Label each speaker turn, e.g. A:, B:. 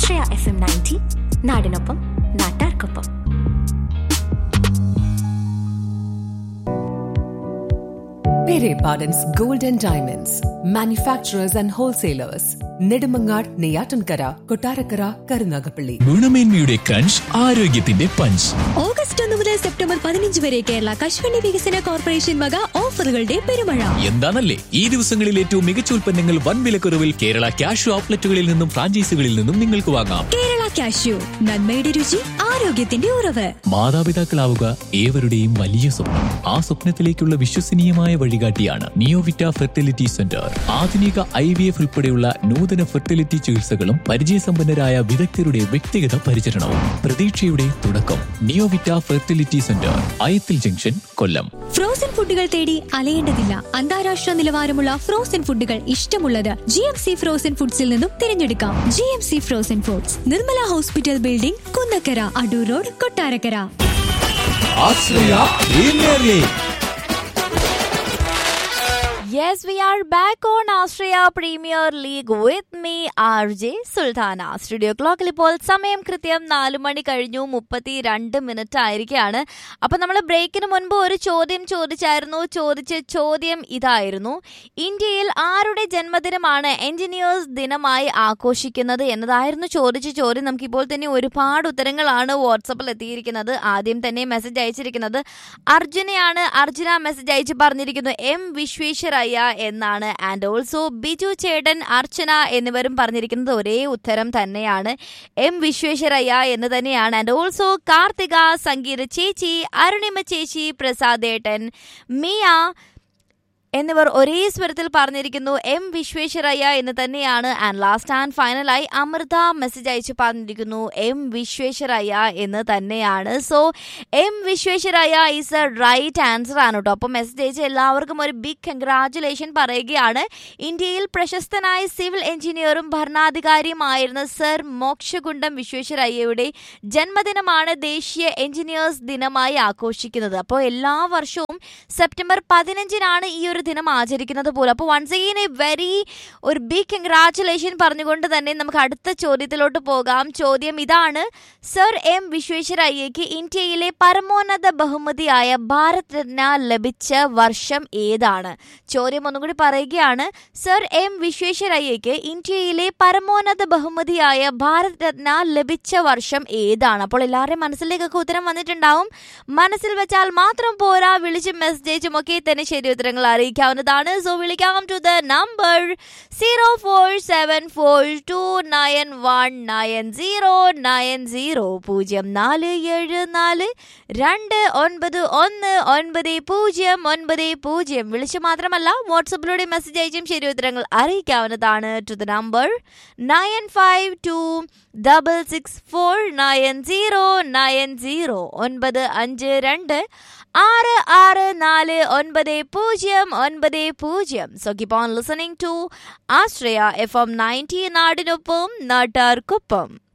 A: ആശ്രയ F M ninety നാടിനൊപ്പം നാട്ടാർക്കൊപ്പം
B: Pere Pardon's Gold and Diamonds, manufacturers and wholesalers, Nedumangad, Neyatankara, Kotarakara, Karunagapalli.
C: ഗുണമേന്മയുടെ crunch ആരോഗ്യത്തിന്റെ punch
D: August ഒന്ന് മുതൽ സെപ്റ്റംബർ പതിനഞ്ച് വരെ കേരള കശുവണ്ടി വികസന കോർപ്പറേഷൻ വക ഓഫറുകളുടെ പെരുമഴ
C: എന്താണല്ലേ ഈ ദിവസങ്ങളിൽ ഏറ്റവും മികച്ച ഉൽപ്പന്നങ്ങൾ വൻ വിലക്കുറവിൽ കേരള ക്യാഷ് ഔട്ട്ലെറ്റുകളിൽ നിന്നും ഫ്രാഞ്ചൈസികളിൽ നിന്നും നിങ്ങൾക്ക് വാങ്ങാം
D: കേരള കാഷ്യൂ നന്മയുടെ രുചി ആരോഗ്യത്തിന്റെ ഉറവ്
C: മാതാപിതാക്കളാവുക ഏവരുടെയും വലിയ സ്വപ്നം ആ സ്വപ്നത്തിലേക്കുള്ള വിശ്വസനീയമായ വഴികാട്ടിയാണ് നിയോവിറ്റ ഫെർട്ടിലിറ്റി സെന്റർ ആധുനിക ഐ വി എഫ് ഉൾപ്പെടെയുള്ള നൂതന ഫെർട്ടിലിറ്റി ചികിത്സകളും പരിചയസമ്പന്നരായ വിദഗ്ധരുടെ വ്യക്തിഗത പരിചരണവും പ്രതീക്ഷയുടെ തുടക്കം Neovita fertility centre Ayathil junction Kollam
D: frozen ഫുഡുകൾ തേടി അലയേണ്ടതില്ല അന്താരാഷ്ട്ര നിലവാരമുള്ള ഫ്രോസൺ ഫുഡുകൾ ഇഷ്ടമുള്ളത് ജി എം സി ഫ്രോസൺ ഫുഡ്സിൽ നിന്നും തിരഞ്ഞെടുക്കാം G M C frozen foods Nirmala hospital building Kunnakkara Adoor road Kottarakkara
E: Yes, we are back on Australia Premier League with me, RJ Sultana studio ക്ലോക്കിൽ ഇപ്പോൾ സമയം കൃത്യം നാല് മണി കഴിഞ്ഞു മുപ്പത്തി രണ്ട് മിനിറ്റ് ആയിരിക്കുകയാണ് അപ്പൊ നമ്മൾ ബ്രേക്കിന് മുൻപ് ഒരു ചോദ്യം ചോദിച്ചായിരുന്നു ചോദിച്ച ചോദ്യം ഇതായിരുന്നു ഇന്ത്യയിൽ ആരുടെ ജന്മദിനമാണ് എഞ്ചിനീയേഴ്സ് ദിനമായി ആഘോഷിക്കുന്നത് എന്നതായിരുന്നു ചോദിച്ച ചോദ്യം നമുക്കിപ്പോൾ തന്നെ ഒരുപാട് ഉത്തരങ്ങളാണ് വാട്സപ്പിൽ എത്തിയിരിക്കുന്നത് ആദ്യം തന്നെ മെസ്സേജ് അയച്ചിരിക്കുന്നത് അർജുനയാണ് അർജുന മെസ്സേജ് അയച്ച് പറഞ്ഞിരിക്കുന്നു എം വിശ്വേശ്വരയ്യ എന്നാണ് ആൻഡ് ഓൾസോ ബിജു ചേട്ടൻ അർച്ചന എന്നിവരും പറഞ്ഞിരിക്കുന്നത് ഒരേ ഉത്തരം തന്നെയാണ് എം വിശ്വേശ്വരയ്യ എന്ന് തന്നെയാണ് ആൻഡ് ഓൾസോ കാർത്തിക സംഗീത ചേച്ചി അരുണിമ ചേച്ചി പ്രസാദേട്ടൻ മിയ എന്നിവർ ഒരേ സ്വരത്തിൽ പറഞ്ഞിരിക്കുന്നു എം വിശ്വേശ്വരയ്യ എന്ന് തന്നെയാണ് ആൻഡ് ലാസ്റ്റ് ആൻഡ് ഫൈനലായി അമൃത മെസ്സേജ് അയച്ച് പറഞ്ഞിരിക്കുന്നു എം വിശ്വേശ്വരയ്യ എന്ന് തന്നെയാണ് so M Visvesvaraya is a right answer ആണ് കേട്ടോ അപ്പോൾ മെസ്സേജ് അയച്ച എല്ലാവർക്കും ഒരു ബിഗ് കൺഗ്രാറ്റുലേഷൻ പറയുകയാണ് ഇന്ത്യയിൽ പ്രശസ്തനായ സിവിൽ എഞ്ചിനീയറും ഭരണാധികാരിയുമായിരുന്ന സർ മോക്ഷകുണ്ടം വിശ്വേശ്വരയ്യയുടെ ജന്മദിനമാണ് ദേശീയ എഞ്ചിനീയേഴ്സ് ദിനമായി ആഘോഷിക്കുന്നത് അപ്പോൾ എല്ലാ വർഷവും സെപ്റ്റംബർ പതിനഞ്ചിനാണ് ഈ ഒരു ദിനം ആചരിക്കുന്നത് പോലും അപ്പോൾ വൺസ് അഗെയിൻ എ വെരി ഒരു ബിഗ് കൺഗ്രാറ്റുലേഷൻ പറഞ്ഞുകൊണ്ട് തന്നെ നമുക്ക് അടുത്ത ചോദ്യത്തിലോട്ട് പോകാം ചോദ്യം ഇതാണ് സർ എം വിശ്വേശ്വരയ്യയ്ക്ക് ഇന്ത്യയിലെ പരമോന്നത ബഹുമതിയായ ഭാരത് രത്ന ലഭിച്ച വർഷം ഏതാണ് ചോദ്യം ഒന്നും കൂടി പറയുകയാണ് സർ എം വിശ്വേശ്വരയ്യയ്ക്ക് ഇന്ത്യയിലെ പരമോന്നത ബഹുമതിയായ ഭാരത് രത്ന ലഭിച്ച വർഷം ഏതാണ് അപ്പോൾ എല്ലാവരുടെയും മനസ്സിലേക്കൊക്കെ ഉത്തരം വന്നിട്ടുണ്ടാവും മനസ്സിൽ വെച്ചാൽ മാത്രം പോരാ വിളിച്ചും മെസ്സേജും ഒക്കെ തന്നെ ശരി ഉത്തരങ്ങൾ അറിയിക്കാവുന്നതാണ് സോ വിളിക്കാം to the number zero four seven four two nine one nine zero nine zero പൂജ്യം നാല് ഏഴ് നാല് രണ്ട് ഒൻപത് ഒന്ന് ഒൻപത് പൂജ്യം ഒൻപത് പൂജ്യം വിളിച്ച് മാത്രമല്ല വാട്സപ്പിലൂടെ മെസ്സേജ് അയച്ചും ശരി ഉത്തരങ്ങൾ അറിയിക്കാവുന്നതാണ് to the number nine five two double six four nine zero nine zero ഒൻപത് അഞ്ച് രണ്ട് ആറ് ആറ് നാല് ഒൻപത് പൂജ്യം ഒൻപത് പൂജ്യം so keep on listening to Ashraya F M ninety നാടിനൊപ്പം നാട്ടാർക്കൊപ്പം